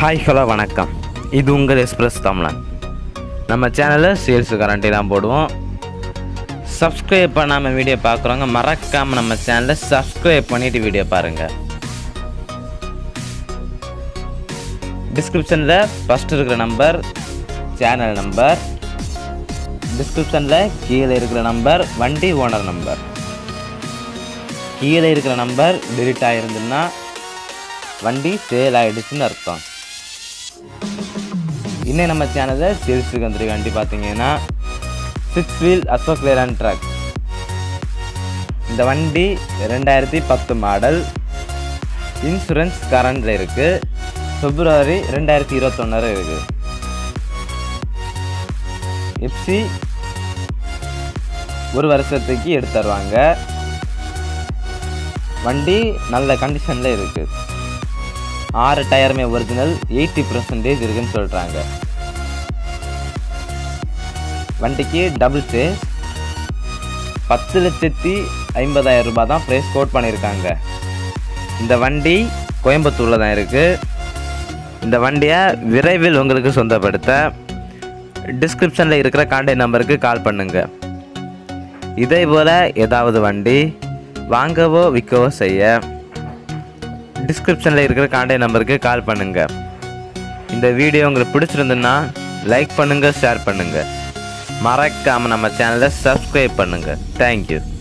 hi hello வணக்கம் இது உங்கள் எக்ஸ்பிரஸ் தமிழன் நம்ம சேனலில் சேல்ஸு கரண்டி தான் போடுவோம் சப்ஸ்கிரைப் பண்ணாமல் வீடியோ பார்க்குறவங்க மறக்காமல் நம்ம சேனலை சப்ஸ்கிரைப் பண்ணிவிட்டு வீடியோ பாருங்கள் டிஸ்கிரிப்ஷனில் ஃபஸ்ட் இருக்கிற நம்பர் சேனல் நம்பர் டிஸ்கிரிப்ஷனில் கீழே இருக்கிற நம்பர் வண்டி ஓனர் நம்பர் கீழே இருக்கிற நம்பர் delete ஆகிருந்துன்னா வண்டி சேல் ஆகிடுச்சுன்னு அர்த்தம் இன்னும் நம்ம சேனலில் சேல்ஸுக்கு வந்துருக்க வண்டி பார்த்தீங்கன்னா six wheel Ashok Leyland truck இந்த வண்டி ரெண்டாயிரத்தி பத்து மாடல் இன்சூரன்ஸ் கரண்டில் இருக்குது பிப்ரவரி ரெண்டாயிரத்தி இருபத்தொன்னு இருக்குது எப்சி ஒரு வருஷத்துக்கு எடுத்து தருவாங்க வண்டி நல்ல கண்டிஷனில் இருக்குது ஆறு டயருமே ஒரிஜினல் எயிட்டி பர்சன்டேஜ் இருக்குன்னு சொல்கிறாங்க வண்டிக்கு டபுள் சேஸ் பத்து லட்சத்தி ஐம்பதாயிரம் ரூபாய் தான் ப்ரைஸ் கோட் பண்ணியிருக்காங்க இந்த வண்டி கோயம்புத்தூரில் தான் இருக்குது இந்த வண்டியை விரைவில் உங்களுக்கு சொந்தப்படுத்த டிஸ்கிரிப்ஷனில் இருக்கிற கான்டாக்ட் நம்பருக்கு கால் பண்ணுங்கள் இதே போல் ஏதாவது வண்டி வாங்கவோ விற்கவோ செய்ய டிஸ்கிரிப்ஷனில் இருக்கிற கான்டாக்ட் நம்பருக்கு கால் பண்ணுங்கள் இந்த வீடியோ உங்களுக்கு பிடிச்சிருந்துன்னா லைக் பண்ணுங்கள் ஷேர் பண்ணுங்கள் மறக்காமல் நம்ம சேனலை சப்ஸ்கிரைப் பண்ணுங்கள் தேங்க்யூ